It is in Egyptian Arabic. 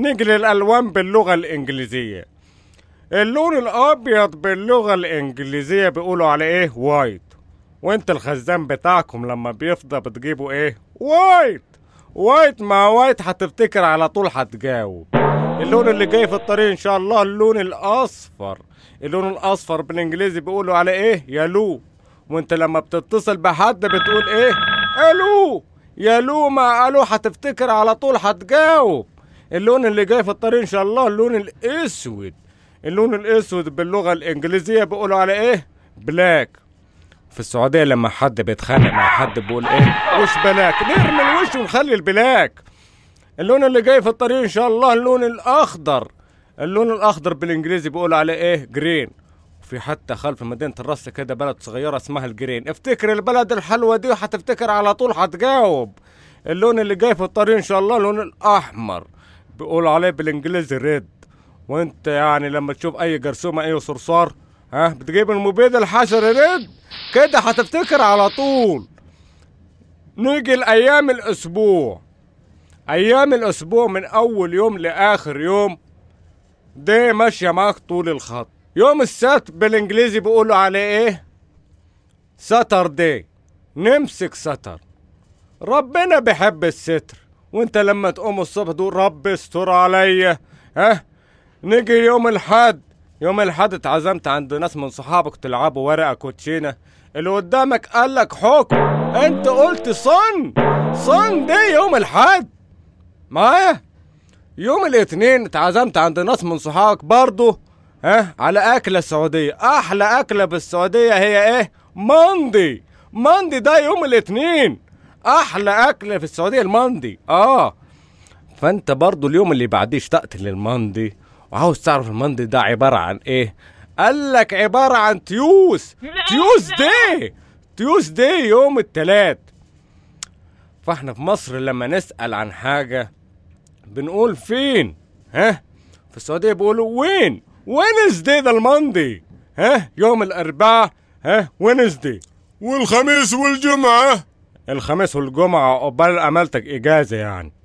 نيجي للالوان باللغه الانجليزيه اللون الابيض باللغه الانجليزيه بيقولوا عليه ايه وايت وانت الخزان بتاعكم لما بيفضى بتجيبوا ايه وايت وايت مع وايت هتفتكر على طول هتجاوب اللون اللي جاي في الطريق ان شاء الله اللون الاصفر اللون الاصفر بالانجليزي بيقولوا عليه ايه يالو وانت لما بتتصل بحد بتقول ايه الو يالو مع الو هتفتكر على طول هتجاوب اللون اللي جاي في الطريق ان شاء الله اللون الاسود اللون الاسود باللغه الانجليزيه بيقولوا على ايه بلاك في السعوديه لما حد بيتخانق مع حد بيقول ايه وش بلاك نرمي الوش ونخلي البلاك اللون اللي جاي في الطريق ان شاء الله اللون الاخضر اللون الاخضر بالانجليزي بيقولوا عليه ايه جرين في حتى خلف مدينة الرص كده بلد صغيرة اسمها الجرين افتكر البلد الحلوة دي وهتفتكر على طول هتجاوب اللون اللي جاي في الطريق ان شاء الله اللون الاحمر بيقولوا عليه بالانجليزي ريد وانت يعني لما تشوف اي جرثومة اي صرصار ها بتجيب المبيد الحشري ريد كده هتفتكر على طول نيجي لايام الاسبوع ايام الاسبوع من اول يوم لاخر يوم دي ماشيه معاك طول الخط يوم السبت بالانجليزي بيقولوا عليه ايه ساتردي نمسك ستر ربنا بيحب الستر وانت لما تقوم الصبح تقول رب استر عليا ها نيجي يوم الحد يوم الحد اتعزمت عند ناس من صحابك تلعبوا ورقه كوتشينه اللي قدامك قال لك حكم انت قلت صن صن دي يوم الحد معايا يوم الاثنين اتعزمت عند ناس من صحابك برضه ها على اكله سعوديه احلى اكله بالسعوديه هي ايه مندي مندي ده يوم الاثنين احلى اكله في السعوديه المندي اه فانت برضه اليوم اللي بعديه اشتقت للمندي وعاوز تعرف المندي ده عباره عن ايه قال لك عباره عن تيوس تيوس دي تيوس دي يوم التلات فاحنا في مصر لما نسال عن حاجه بنقول فين ها في السعوديه بيقولوا وين وينزداي ده الماندي ها يوم الاربعاء ها وينزداي والخميس والجمعة الخميس والجمعه عقبال عملتك اجازه يعني